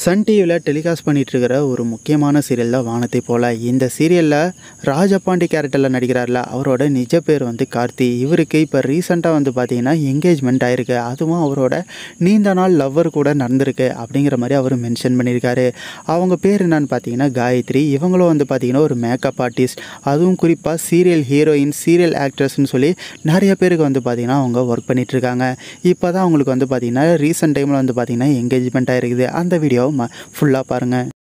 Sun டிவியில் telecast பண்ணிட்டு இருக்கிற ஒரு முக்கியமான சீரியல் தான் வானத்தை போல இந்த சீரியலில் ராஜபாண்டி கேரக்டரில் நடிக்கிறார்ல அவரோட நிஜ பேர் வந்து கார்த்தி இவருக்கு இப்போ ரீசெண்டாக வந்து பார்த்தீங்கன்னா என்கேஜ்மெண்ட் ஆயிருக்கு அதுவும் அவரோட நீண்ட நாள் லவ்வர் கூட நடந்திருக்கு அப்படிங்கிற மாதிரி அவர் மென்ஷன் பண்ணியிருக்காரு அவங்க பேர் என்னன்னு பார்த்தீங்கன்னா காயத்ரி இவங்களும் வந்து பார்த்தீங்கன்னா ஒரு மேக்கப் ஆர்டிஸ்ட் அதுவும் குறிப்பாக சீரியல் ஹீரோயின் சீரியல் ஆக்ட்ரஸ்னு சொல்லி நிறைய பேருக்கு வந்து பார்த்தீங்கன்னா அவங்க ஒர்க் பண்ணிட்டு இருக்காங்க இப்போ தான் அவங்களுக்கு வந்து பார்த்தீங்கன்னா ரீசெண்ட் டைமில் வந்து பார்த்தீங்கன்னா என்கேஜ்மெண்ட் ஆயிருக்குது அந்த வீடியோவை ஃபுல்லாக பாருங்கள்